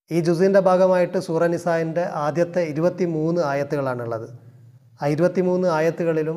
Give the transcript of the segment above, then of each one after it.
ഈ ജുസിൻ്റെ ഭാഗമായിട്ട് സൂറ നിസായിൻ്റെ ആദ്യത്തെ ഇരുപത്തി മൂന്ന് ആയത്തുകളാണുള്ളത് ആ ഇരുപത്തി മൂന്ന് ആയത്തുകളിലും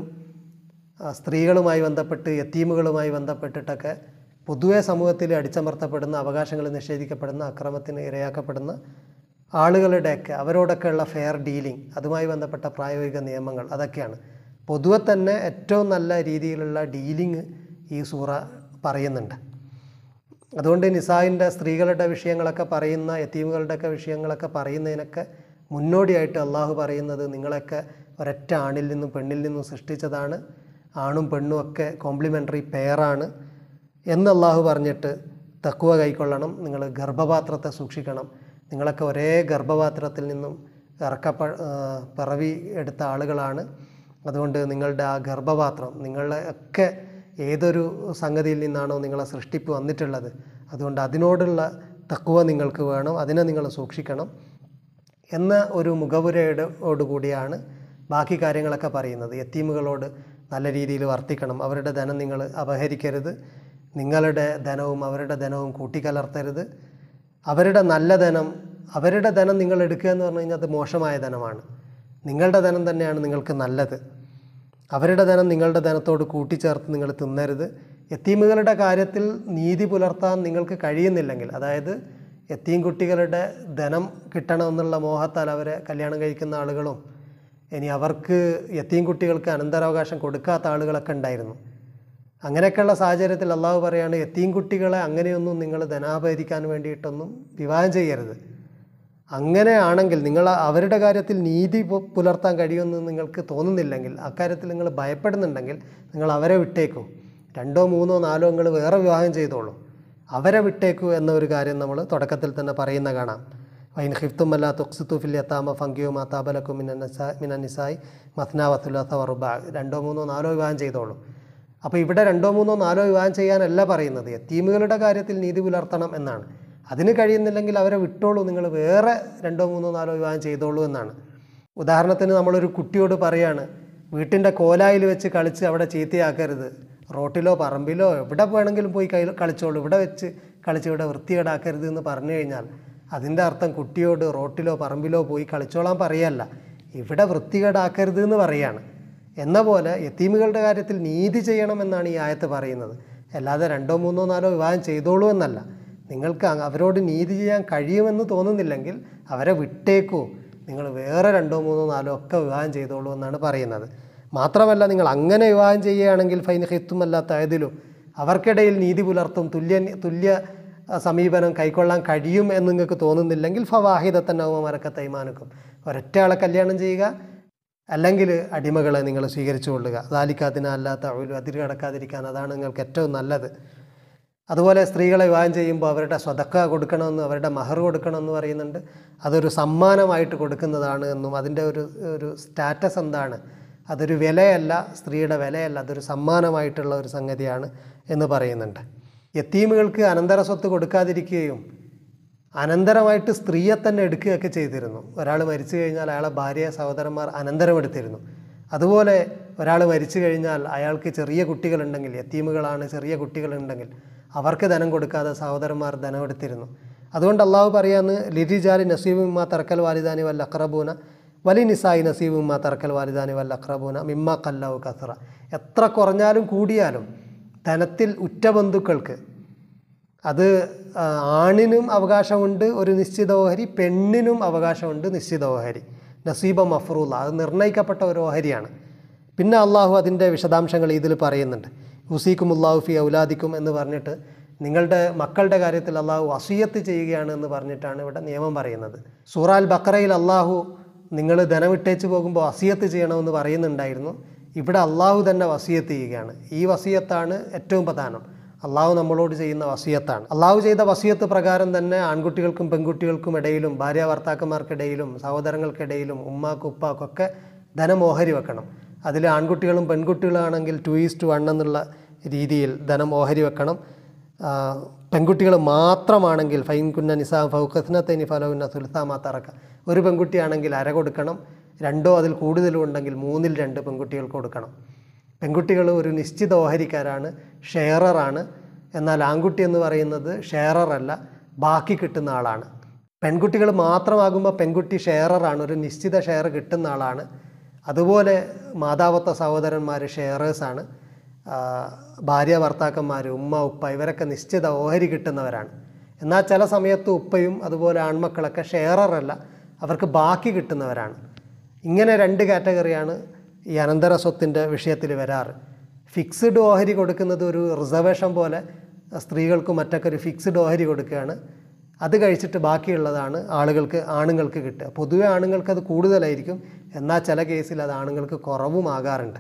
ആ, സ്ത്രീകളുമായി ബന്ധപ്പെട്ട് യത്തീമുകളുമായി ബന്ധപ്പെട്ടിട്ടൊക്കെ പൊതുവെ സമൂഹത്തിൽ അടിച്ചമർത്തപ്പെടുന്ന അവകാശങ്ങൾ നിഷേധിക്കപ്പെടുന്ന അക്രമത്തിന് ഇരയാക്കപ്പെടുന്ന ആളുകളുടെയൊക്കെ അവരോടൊക്കെയുള്ള ഫെയർ ഡീലിംഗ് അതുമായി ബന്ധപ്പെട്ട പ്രായോഗിക നിയമങ്ങൾ അതൊക്കെയാണ് പൊതുവെ തന്നെ ഏറ്റവും നല്ല രീതിയിലുള്ള ഡീലിംഗ് ഈ സൂറ പറയുന്നുണ്ട് അതുകൊണ്ട് നിസായിൻ്റെ സ്ത്രീകളുടെ വിഷയങ്ങളൊക്കെ പറയുന്ന യത്തീമുകളുടെയൊക്കെ വിഷയങ്ങളൊക്കെ പറയുന്നതിനൊക്കെ മുന്നോടിയായിട്ട് അള്ളാഹു പറയുന്നത് നിങ്ങളൊക്കെ ഒരൊറ്റ ആണിൽ നിന്നും പെണ്ണിൽ നിന്നും സൃഷ്ടിച്ചതാണ് ആണും പെണ്ണും ഒക്കെ കോംപ്ലിമെൻ്ററി പെയറാണ് എന്ന് അള്ളാഹു പറഞ്ഞിട്ട് തക്കുവ കൈക്കൊള്ളണം നിങ്ങൾ ഗർഭപാത്രത്തെ സൂക്ഷിക്കണം നിങ്ങളൊക്കെ ഒരേ ഗർഭപാത്രത്തിൽ നിന്നും ഇറക്കപ്പ ആ, പിറവി എടുത്ത ആളുകളാണ് അതുകൊണ്ട് നിങ്ങളുടെ ആ ഗർഭപാത്രം നിങ്ങളെ ഒക്കെ ഏതൊരു സംഗതിയിൽ നിന്നാണോ നിങ്ങളെ സൃഷ്ടിപ്പ് വന്നിട്ടുള്ളത് അതുകൊണ്ട് അതിനോടുള്ള തക്കുവ നിങ്ങൾക്ക് വേണം അതിനെ നിങ്ങൾ സൂക്ഷിക്കണം എന്ന ഒരു മുഖവുരയോടുകൂടിയാണ് ബാക്കി കാര്യങ്ങളൊക്കെ പറയുന്നത് യത്തീമുകളോട് നല്ല രീതിയിൽ വർത്തിക്കണം അവരുടെ ധനം നിങ്ങൾ അപഹരിക്കരുത് നിങ്ങളുടെ ധനവും അവരുടെ ധനവും കൂട്ടിക്കലർത്തരുത് അവരുടെ നല്ല ധനം അവരുടെ ധനം നിങ്ങൾ എടുക്കുക എന്ന് പറഞ്ഞു കഴിഞ്ഞാൽ അത് മോശമായ ധനമാണ് നിങ്ങളുടെ ധനം തന്നെയാണ് നിങ്ങൾക്ക് നല്ലത് അവരുടെ ധനം നിങ്ങളുടെ ധനത്തോട് കൂട്ടിച്ചേർത്ത് നിങ്ങൾ തിന്നരുത് യത്തീമുകളുടെ കാര്യത്തിൽ നീതി പുലർത്താൻ നിങ്ങൾക്ക് കഴിയുന്നില്ലെങ്കിൽ അതായത് യത്തീം കുട്ടികളുടെ ധനം കിട്ടണമെന്നുള്ള മോഹത്താൽ അവരെ കല്യാണം കഴിക്കുന്ന ആളുകളും ഇനി അവർക്ക് യത്തീം കുട്ടികൾക്ക് അനന്തരാവകാശം കൊടുക്കാത്ത ആളുകളൊക്കെ ഉണ്ടായിരുന്നു അങ്ങനെയൊക്കെയുള്ള സാഹചര്യത്തിൽ അള്ളാഹു പറയാണ് യത്തീം കുട്ടികളെ അങ്ങനെയൊന്നും നിങ്ങൾ ധനാപഹരിക്കാൻ വേണ്ടിയിട്ടൊന്നും വിവാഹം ചെയ്യരുത് അങ്ങനെയാണെങ്കിൽ നിങ്ങൾ അവരുടെ കാര്യത്തിൽ നീതി പു- പുലർത്താൻ കഴിയുമെന്ന് നിങ്ങൾക്ക് തോന്നുന്നില്ലെങ്കിൽ അക്കാര്യത്തിൽ നിങ്ങൾ ഭയപ്പെടുന്നുണ്ടെങ്കിൽ നിങ്ങൾ അവരെ വിട്ടേക്കൂ രണ്ടോ മൂന്നോ നാലോ നിങ്ങൾ വേറെ വിവാഹം ചെയ്തോളൂ അവരെ വിട്ടേക്കൂ എന്നൊരു കാര്യം നമ്മൾ തുടക്കത്തിൽ തന്നെ പറയുന്ന കാണാം വൈൻ ഹിഫ്തുമല്ല തുക്സിത്തു ഫിൽ യത്താമ ഫങ്കിയോ മാതാബലക്കു മിനനിസാ മിനനിസായി മസ്നാവത്തുലാത്ത വറുബ രണ്ടോ മൂന്നോ നാലോ വിവാഹം ചെയ്തോളൂ അപ്പോൾ ഇവിടെ രണ്ടോ മൂന്നോ നാലോ വിവാഹം ചെയ്യാനല്ല പറയുന്നത് യത്തീമുകളുടെ കാര്യത്തിൽ നീതി പുലർത്തണം എന്നാണ് അതിന് കഴിയുന്നില്ലെങ്കിൽ അവരെ വിട്ടോളൂ നിങ്ങൾ വേറെ രണ്ടോ മൂന്നോ നാലോ വിവാഹം ചെയ്തോളൂ എന്നാണ് ഉദാഹരണത്തിന് നമ്മളൊരു കുട്ടിയോട് പറയാണ് വീട്ടിൻ്റെ കോലായിൽ വെച്ച് കളിച്ച് അവിടെ ചീത്തയാക്കരുത് റോട്ടിലോ പറമ്പിലോ എവിടെ വേണമെങ്കിലും പോയി കൈ കളിച്ചോളൂ ഇവിടെ വെച്ച് കളിച്ച് ഇവിടെ വൃത്തികേടാക്കരുത് എന്ന് പറഞ്ഞു കഴിഞ്ഞാൽ അതിൻ്റെ അർത്ഥം കുട്ടിയോട് റോട്ടിലോ പറമ്പിലോ പോയി കളിച്ചോളാൻ പറയല്ല ഇവിടെ വൃത്തികേടാക്കരുത് എന്ന് പറയാണ് എന്ന പോലെ യത്തീമുകളുടെ കാര്യത്തിൽ നീതി ചെയ്യണമെന്നാണ് ഈ ആയത്ത് പറയുന്നത് അല്ലാതെ രണ്ടോ മൂന്നോ നാലോ വിവാഹം ചെയ്തോളൂ എന്നല്ല നിങ്ങൾക്ക് അ- അവരോട് നീതി ചെയ്യാൻ കഴിയുമെന്ന് തോന്നുന്നില്ലെങ്കിൽ അവരെ വിട്ടേക്കൂ നിങ്ങൾ വേറെ രണ്ടോ മൂന്നോ നാലോ ഒക്കെ വിവാഹം ചെയ്തോളൂ എന്നാണ് പറയുന്നത് മാത്രമല്ല നിങ്ങൾ അങ്ങനെ വിവാഹം ചെയ്യുകയാണെങ്കിൽ ഫൈൻ ഹിത്തുമല്ലാത്തതിലും അവർക്കിടയിൽ നീതി പുലർത്തും തുല്യ തുല്യ അഹ് സമീപനം കൈക്കൊള്ളാൻ കഴിയും എന്ന് നിങ്ങൾക്ക് തോന്നുന്നില്ലെങ്കിൽ ഫവാഹിദത്തന്നവുമ മരക്ക തൈമാനുക്കും ഒരൊറ്റയാളെ കല്യാണം ചെയ്യുക അല്ലെങ്കിൽ അടിമകളെ നിങ്ങൾ സ്വീകരിച്ചു കൊള്ളുക ദാലിക്കാത്തിന് അല്ലാത്ത ഒരു അതിര് കടക്കാതിരിക്കാൻ അതാണ് നിങ്ങൾക്ക് ഏറ്റവും നല്ലത് അതുപോലെ സ്ത്രീകളെ വിവാഹം ചെയ്യുമ്പോൾ അവരുടെ സ്വതക്ക കൊടുക്കണമെന്ന് അവരുടെ മഹർ കൊടുക്കണമെന്ന് പറയുന്നുണ്ട് അതൊരു സമ്മാനമായിട്ട് കൊടുക്കുന്നതാണ് എന്നും അതിൻ്റെ ഒരു ഒരു സ്റ്റാറ്റസ് എന്താണ് അതൊരു വിലയല്ല സ്ത്രീയുടെ വിലയല്ല അതൊരു സമ്മാനമായിട്ടുള്ള ഒരു സംഗതിയാണ് എന്ന് പറയുന്നുണ്ട് യത്തീമുകൾക്ക് അനന്തര സ്വത്ത് കൊടുക്കാതിരിക്കുകയും അനന്തരമായിട്ട് സ്ത്രീയെ തന്നെ എടുക്കുകയൊക്കെ ചെയ്തിരുന്നു ഒരാൾ മരിച്ചു കഴിഞ്ഞാൽ അയാളെ ഭാര്യ സഹോദരന്മാർ അനന്തരം എടുത്തിരുന്നു അതുപോലെ ഒരാൾ മരിച്ചു കഴിഞ്ഞാൽ അയാൾക്ക് ചെറിയ കുട്ടികളുണ്ടെങ്കിൽ യത്തീമുകളാണ് ചെറിയ കുട്ടികളുണ്ടെങ്കിൽ അവർക്ക് ധനം കൊടുക്കാതെ സഹോദരന്മാർ ധനം എടുത്തിരുന്നു അതുകൊണ്ട് അള്ളാഹു പറയാന്ന് ലിരിജാലി നസീബുമ്മ തറക്കൽ വാലിദാനി വല്ല അക്രബൂന വലി നിസായി നസീബുമ്മ തറക്കൽ വാലിദാനി വല്ല അക്രബൂന മിമ്മ കല്ലാവു കസറ എത്ര കുറഞ്ഞാലും കൂടിയാലും ധനത്തിൽ ഉറ്റ ബന്ധുക്കൾക്ക് അത് ആ, ആണിനും അവകാശമുണ്ട് ഒരു നിശ്ചിത ഓഹരി പെണ്ണിനും അവകാശമുണ്ട് നിശ്ചിത ഓഹരി നസീബ മഫറൂല അത് നിർണ്ണയിക്കപ്പെട്ട ഒരു ഓഹരിയാണ് പിന്നെ അള്ളാഹു അതിൻ്റെ വിശദാംശങ്ങൾ ഇതിൽ പറയുന്നുണ്ട് ഹുസീക്കും ഉള്ളാഹു ഫി ഔലാദിക്കും എന്ന് പറഞ്ഞിട്ട് നിങ്ങളുടെ മക്കളുടെ കാര്യത്തിൽ അള്ളാഹു വസീയത്ത് ചെയ്യുകയാണ് എന്ന് പറഞ്ഞിട്ടാണ് ഇവിടെ നിയമം പറയുന്നത് സൂറാൽ ബക്കറയിൽ അള്ളാഹു നിങ്ങൾ ധനമിട്ടേച്ച് പോകുമ്പോൾ വസീയത്ത് ചെയ്യണമെന്ന് പറയുന്നുണ്ടായിരുന്നു ഇവിടെ അള്ളാഹു തന്നെ വസീയത്ത് ചെയ്യുകയാണ് ഈ വസീയത്താണ് ഏറ്റവും പ്രധാനം അള്ളാഹു നമ്മളോട് ചെയ്യുന്ന വസീയത്താണ് അള്ളാഹു ചെയ്ത വസീയത്ത് പ്രകാരം തന്നെ ആൺകുട്ടികൾക്കും പെൺകുട്ടികൾക്കും ഇടയിലും ഭാര്യ ഭർത്താക്കന്മാർക്കിടയിലും സഹോദരങ്ങൾക്കിടയിലും ഉമ്മാക്കും ഉപ്പാക്കും ഒക്കെ ധനം ഓഹരി വെക്കണം അതിൽ ആൺകുട്ടികളും പെൺകുട്ടികളാണെങ്കിൽ ടു ഈസ്റ്റ് വൺ എന്നുള്ള രീതിയിൽ ധനം ഓഹരി വെക്കണം ആ, പെൺകുട്ടികൾ മാത്രമാണെങ്കിൽ ഫൈൻ കുന്ന നിസാ ഫൗക്കസ്നത്തൈനി ഫലോന്ന സുൽത്താമാ തറക്ക ഒരു പെൺകുട്ടിയാണെങ്കിൽ അര കൊടുക്കണം രണ്ടോ അതിൽ കൂടുതലും ഉണ്ടെങ്കിൽ മൂന്നിൽ രണ്ട് പെൺകുട്ടികൾക്ക് കൊടുക്കണം പെൺകുട്ടികൾ ഒരു നിശ്ചിത ഓഹരിക്കാരാണ് ഷെയററാണ് എന്നാൽ ആൺകുട്ടി എന്ന് പറയുന്നത് ഷെയററല്ല ബാക്കി കിട്ടുന്ന ആളാണ് പെൺകുട്ടികൾ മാത്രമാകുമ്പോൾ പെൺകുട്ടി ഷെയററാണ് ഒരു നിശ്ചിത ഷെയർ കിട്ടുന്ന ആളാണ് അതുപോലെ മാതാവത്ത സഹോദരന്മാർ ഷെയറേഴ്സാണ് ഭാര്യ ഭർത്താക്കന്മാർ ഉമ്മ ഉപ്പ ഇവരൊക്കെ നിശ്ചിത ഓഹരി കിട്ടുന്നവരാണ് എന്നാൽ ചില സമയത്ത് ഉപ്പയും അതുപോലെ ആൺമക്കളൊക്കെ ഷെയററല്ല അവർക്ക് ബാക്കി കിട്ടുന്നവരാണ് ഇങ്ങനെ രണ്ട് കാറ്റഗറിയാണ് ഈ അനന്തര സ്വത്തിൻ്റെ വിഷയത്തിൽ വരാറ് ഫിക്സ്ഡ് ഓഹരി കൊടുക്കുന്നത് ഒരു റിസർവേഷൻ പോലെ സ്ത്രീകൾക്കും മറ്റൊക്കെ ഒരു ഫിക്സ്ഡ് ഓഹരി കൊടുക്കുകയാണ് അത് കഴിച്ചിട്ട് ബാക്കിയുള്ളതാണ് ആളുകൾക്ക് ആണുങ്ങൾക്ക് കിട്ടുക പൊതുവെ ആണുങ്ങൾക്ക് അത് കൂടുതലായിരിക്കും എന്നാൽ ചില കേസിൽ അത് ആണുങ്ങൾക്ക് കുറവുമാകാറുണ്ട്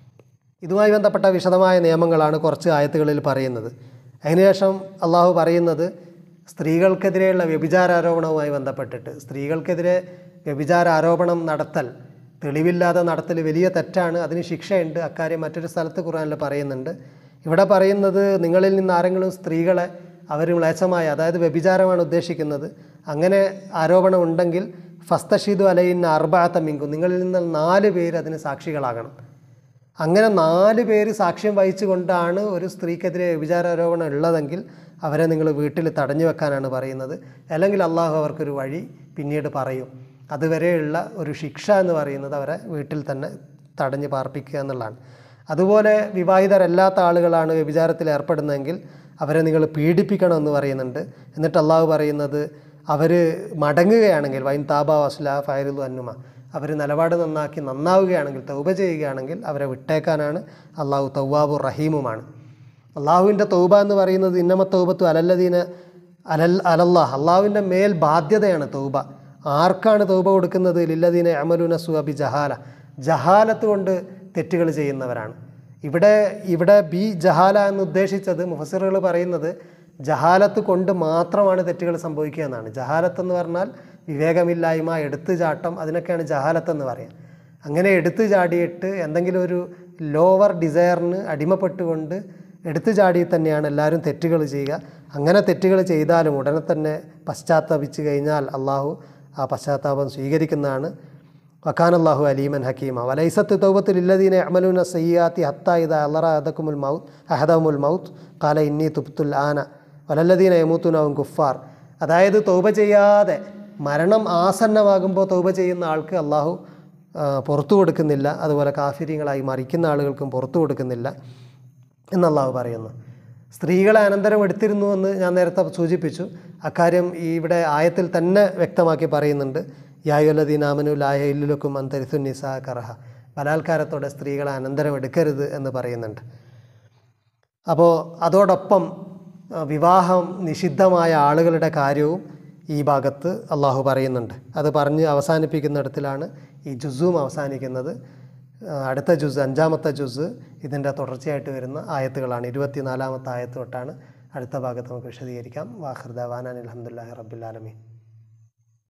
ഇതുമായി ബന്ധപ്പെട്ട വിശദമായ നിയമങ്ങളാണ് കുറച്ച് ആയത്തുകളിൽ പറയുന്നത് അതിനുശേഷം അള്ളാഹു പറയുന്നത് സ്ത്രീകൾക്കെതിരെയുള്ള വ്യഭിചാരാരോപണവുമായി ബന്ധപ്പെട്ടിട്ട് സ്ത്രീകൾക്കെതിരെ വ്യഭിചാരാരോപണം നടത്തൽ തെളിവില്ലാതെ നടത്തൽ വലിയ തെറ്റാണ് അതിന് ശിക്ഷയുണ്ട് അക്കാര്യം മറ്റൊരു സ്ഥലത്ത് ഖുറാനിൽ പറയുന്നുണ്ട് ഇവിടെ പറയുന്നത് നിങ്ങളിൽ നിന്ന് ആരെങ്കിലും സ്ത്രീകളെ അവർ മ്ലേച്ഛമായ അതായത് വ്യഭിചാരമാണ് ഉദ്ദേശിക്കുന്നത് അങ്ങനെ ആരോപണം ഉണ്ടെങ്കിൽ ഫസ്തഷീദു അലയിൻ അർബാത്ത മിങ്കും നിങ്ങളിൽ നിന്ന് നാല് പേര് അതിന് സാക്ഷികളാകണം അങ്ങനെ നാല് പേര് സാക്ഷ്യം വഹിച്ചുകൊണ്ടാണ് ഒരു സ്ത്രീക്കെതിരെ വ്യഭിചാരാരോപണം ഉള്ളതെങ്കിൽ അവരെ നിങ്ങൾ വീട്ടിൽ തടഞ്ഞു വെക്കാനാണ് പറയുന്നത് അല്ലെങ്കിൽ അള്ളാഹു അവർക്കൊരു വഴി പിന്നീട് പറയും അതുവരെയുള്ള ഒരു ശിക്ഷ എന്ന് പറയുന്നത് അവരെ വീട്ടിൽ തന്നെ തടഞ്ഞ് പാർപ്പിക്കുക എന്നുള്ളതാണ് അതുപോലെ വിവാഹിതരല്ലാത്ത ആളുകളാണ് വ്യഭിചാരത്തിൽ ഏർപ്പെടുന്നതെങ്കിൽ അവരെ നിങ്ങൾ പീഡിപ്പിക്കണമെന്ന് പറയുന്നുണ്ട് എന്നിട്ട് അള്ളാഹു പറയുന്നത് അവർ മടങ്ങുകയാണെങ്കിൽ വൈൻ താബ വസ്ല ഫയറുൽ അന്നുമ അവർ നിലപാട് നന്നാക്കി നന്നാവുകയാണെങ്കിൽ തൗബ ചെയ്യുകയാണെങ്കിൽ അവരെ വിട്ടേക്കാനാണ് അള്ളാഹു തൗവാബു റഹീമുമാണ് അള്ളാഹുവിൻ്റെ തൗബ എന്ന് പറയുന്നത് ഇന്നമ തൗബത്തു അലല്ലദീന് അലൽ അലല്ലാഹ് അള്ളാഹുവിൻ്റെ മേൽ ബാധ്യതയാണ് തൗബ ആർക്കാണ് തൗബ കൊടുക്കുന്നത് ലില്ലദീന അമലുന സുഅബി ജഹാല ജഹാലത്ത് കൊണ്ട് തെറ്റുകൾ ചെയ്യുന്നവരാണ് ഇവിടെ ഇവിടെ ബി ജഹാല എന്ന് ഉദ്ദേശിച്ചത് മുഫസിറുകൾ പറയുന്നത് ജഹാലത്ത് കൊണ്ട് മാത്രമാണ് തെറ്റുകൾ സംഭവിക്കുക എന്നാണ് ജഹാലത്ത് എന്ന് പറഞ്ഞാൽ വിവേകമില്ലായ്മ എടുത്തുചാട്ടം അതിനൊക്കെയാണ് ജഹാലത്ത് എന്ന് പറയുക അങ്ങനെ എടുത്തു ചാടിയിട്ട് എന്തെങ്കിലും ഒരു ലോവർ ഡിസയറിന് അടിമപ്പെട്ടുകൊണ്ട് എടുത്തു ചാടി തന്നെയാണ് എല്ലാവരും തെറ്റുകൾ ചെയ്യുക അങ്ങനെ തെറ്റുകൾ ചെയ്താലും ഉടനെ തന്നെ പശ്ചാത്തപിച്ച് കഴിഞ്ഞാൽ അള്ളാഹു ആ പശ്ചാത്താപം സ്വീകരിക്കുന്നതാണ് വക്കാൻ അള്ളാഹു അലീമൻ ഹക്കീമ വലൈസത്ത് തൗബത്തിൽ ഇല്ലദീന അമലുന സയ്യാത്തി ഹത്ത ഇത് അല്ലറ അദക്കുമുൽ മൗത്ത് അഹദമുൽ മൗത്ത് കാല ഇന്നി തുപ്തുൽ ആന വലല്ലദീന യമൂത്തുനാവും കുഫാർ അതായത് തൗബ ചെയ്യാതെ മരണം ആസന്നമാകുമ്പോൾ തൗബ ചെയ്യുന്ന ആൾക്ക് അള്ളാഹു ആ, പുറത്തു കൊടുക്കുന്നില്ല അതുപോലെ കാഫിര്യങ്ങളായി മറിക്കുന്ന ആളുകൾക്കും പുറത്തു കൊടുക്കുന്നില്ല എന്ന് അള്ളാഹു പറയുന്നു സ്ത്രീകളെ അനന്തരം എടുത്തിരുന്നു എന്ന് ഞാൻ നേരത്തെ സൂചിപ്പിച്ചു അക്കാര്യം ഈ ഇവിടെ ആയത്തിൽ തന്നെ വ്യക്തമാക്കി പറയുന്നുണ്ട് യായുലദീനാമനു ലായ ഇല്ലുലക്കും അന്തരിസു നിസാ കറഹ ബലാത്കാരത്തോടെ സ്ത്രീകളെ അനന്തരം എടുക്കരുത് എന്ന് പറയുന്നുണ്ട് അപ്പോൾ അതോടൊപ്പം ആ, വിവാഹം നിഷിദ്ധമായ ആളുകളുടെ കാര്യവും ഈ ഭാഗത്ത് അള്ളാഹു പറയുന്നുണ്ട് അത് പറഞ്ഞ് അവസാനിപ്പിക്കുന്നിടത്തിലാണ് ഈ ജുസും അവസാനിക്കുന്നത് ആ, അടുത്ത ജുസ് അഞ്ചാമത്തെ ജുസ് ഇതിൻ്റെ തുടർച്ചയായിട്ട് വരുന്ന ആയത്തുകളാണ് ഇരുപത്തിനാലാമത്തെ ആയത്ത് തൊട്ടാണ് അടുത്ത ഭാഗത്ത് നമുക്ക് വിശദീകരിക്കാം വാഹൃദ വാനാൻ അലഹമുല്ലാ റബ്ബുലാലമീൻ